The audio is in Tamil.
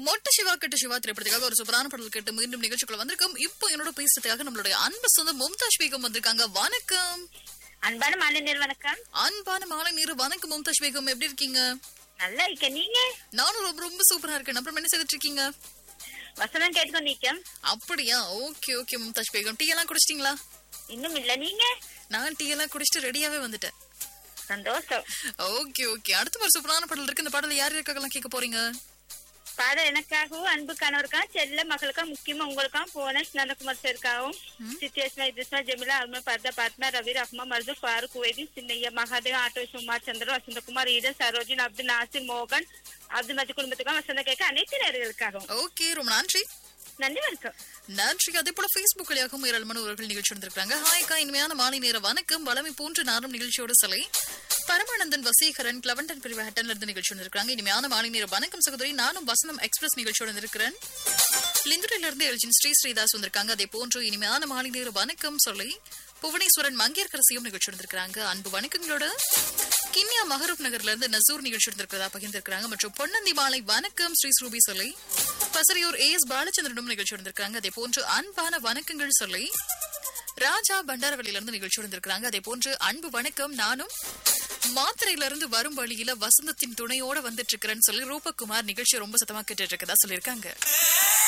மொட்ட சிவா கட்டு சிவா திரைப்படத்துக்காக ஒரு சூப்பரான பாடல் கேட்டு மீண்டும் நிகழ்ச்சிக்குள்ள வந்திருக்கோம் இப்போ என்னோட பேசுறதுக்காக நம்மளுடைய அன்பு சொந்த மும்தாஜ் பேகம் வந்திருக்காங்க வணக்கம் அன்பான மாலை வணக்கம் அன்பான மாலை நீரு வணக்கம் மும்தாஜ் பேகம் எப்படி இருக்கீங்க நல்லா இருக்க நீங்க நானும் ரொம்ப ரொம்ப சூப்பரா இருக்கேன் அப்புறம் என்ன செய்துட்டு இருக்கீங்க வசனம் கேட்டுக்கோ நீக்கம் அப்படியா okay okay Mumtaz Begum tea எல்லாம் குடிச்சிட்டீங்களா இன்னும் இல்ல நீங்க நான் டீ எல்லாம் குடிச்சிட்டு ரெடியாவே வந்துட்டேன் சந்தோஷம் ஓகே ஓகே அடுத்த ஒரு சூப்பரான பாடல் இருக்கு இந்த பாடல் யார் யாருக்காகலாம் கேட்க போறீங்க பாட எனக்காகவும் அன்பு கணவருக்காகவும் செல்ல மகளுக்காகவும் முக்கியமா உங்களுக்காகவும் புவனேஷ் நந்தகுமார் சாருக்காகவும் சித்தேஷ்மா இதுஸ்மா ஜெமிலா அருமா பர்தா பாத்மா ரவி ரஹ்மா மருது ஃபாரூக் உவேதி சின்னையா மகாதேவ் ஆட்டோ சுமார் சந்திரன் வசந்தகுமார் ஈடன் சரோஜின் அப்துல் நாசிர் மோகன் அப்துல் மஜி குடும்பத்துக்காகவும் வசந்த கேட்க அனைத்து நேர்களுக்காகவும் ஓகே ரொம்ப நன்றி நன்றி வணக்கம் நன்றி அதே போல பேஸ்புக் வழியாகவும் ஏராளமான உறவுகள் நிகழ்ச்சி வந்திருக்காங்க ஹாய்க்கா இனிமையான மாலை நேர வணக்கம் வளமை போன்று நானும் நிகழ்ச்சியோட சிலை பரமானந்தன் வசீகரன் கிளவண்டன் பிரிவு ஹட்டன்ல இருந்து நிகழ்ச்சி வந்திருக்காங்க இனிமையான மாலை நேர வணக்கம் சகோதரி நானும் வசனம் எக்ஸ்பிரஸ் நிகழ்ச்சியோட வந்திருக்கிறேன் லிந்துரையில இருந்து எல்ஜின் ஸ்ரீ ஸ்ரீதாஸ் வந்திருக்காங்க அதே போன்று இனிமையான மாலை நேர வணக்கம் சொல்லி புவனேஸ்வரன் மங்கையர்கரசியும் நிகழ்ச்சி வந்திருக்காங்க அன்பு வணக்கங்களோட கிண்ணியா மஹரூப் நகர்ல இருந்து நசூர் நிகழ்ச்சி வந்திருக்கிறதா பகிர்ந்திருக்காங்க மற்றும் பொன்னந்தி மாலை வணக்கம் ஸ்ரீ ஸ்ரூபி சொல்லி பசரியூர் ஏ எஸ் பாலச்சந்திரனும் நிகழ்ச்சி வந்திருக்காங்க அதே போன்று அன்பான வணக்கங்கள் சொல்லி ராஜா பண்டாரவளியில இருந்து நிகழ்ச்சி வந்திருக்காங்க அதே போன்று அன்பு வணக்கம் நானும் மாத்திரையில இருந்து வரும் வழியில வசந்தத்தின் துணையோட வந்துட்டு இருக்கிறேன்னு சொல்லி ரூபகுமார் நிகழ்ச்சி ரொம்ப சத்தமா கேட்டுட்டு இருக்கதா சொல்லியிருக்காங்க